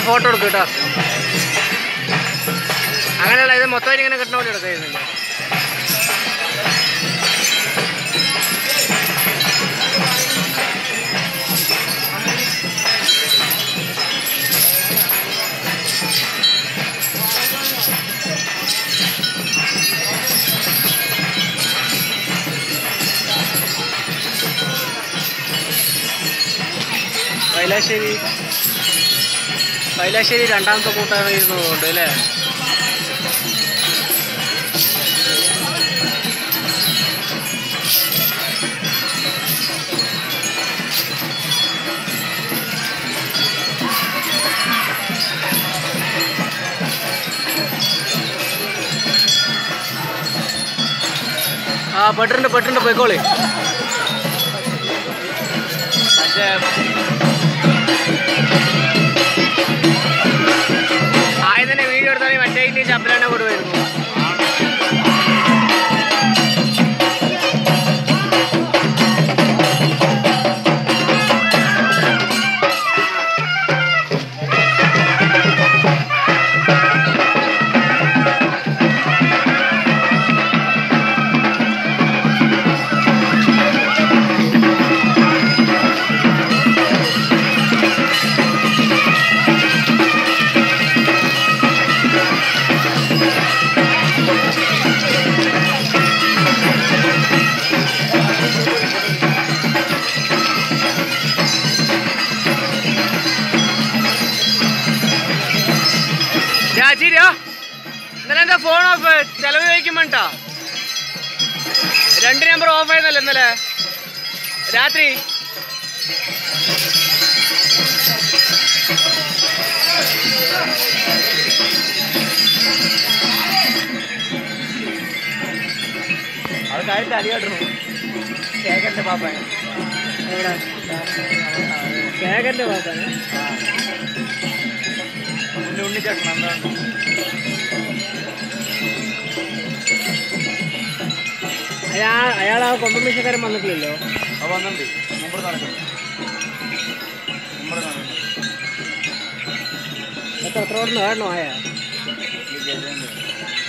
photo എടുക്കും കേട്ടോ അങ്ങനെയുള്ള ഇത് മൊത്തം ഇങ്ങനെ കിട്ടണ പോലെ എടുക്കുന്നില്ല കൈലാശ്ശേരി കൈലാശ്ശേരി രണ്ടാമത്തെ കൂട്ടാണ് ഇരുന്നതുകൊണ്ട് അല്ലേ ആ പെട്ടുണ്ട് പെട്ടുണ്ട് പോയിക്കോളി മറ്റേ ആദ്യം തന്നെ വീഡിയോ എടുത്താൽ മറ്റേ ഇനി ചപ്പലാണ് കൊടുവായിരുന്നു രാജിരോ ഇന്നലെ എന്താ ഫോൺ ഓഫ് ചെലവ് ചോദിക്കുമ്പോട്ടാ രണ്ട് നമ്പർ ഓഫ് ആയിരുന്നല്ലോ ഇന്നലെ രാത്രി അത് കാര്യത്തിൽ അടിയാട്ടു കേക്കന്റെ പാപ്പായ എവിടെ കേക്കന്റെ പാപ്പായ ഉണ്ണിച്ചേട്ടൻ എന്താണ് അയാൾ അയാൾ ആ കൊമ്പമീശക്കാരൻ വന്നിട്ടില്ലല്ലോ അത് വന്നിട്ടുണ്ട് മുമ്പ് നടക്കുന്നു മുമ്പ് നടക്കുന്നു എത്ര എത്ര ഓടുന്നു കാണണോ ആയാ ഈ ജയചന്ദ്രൻ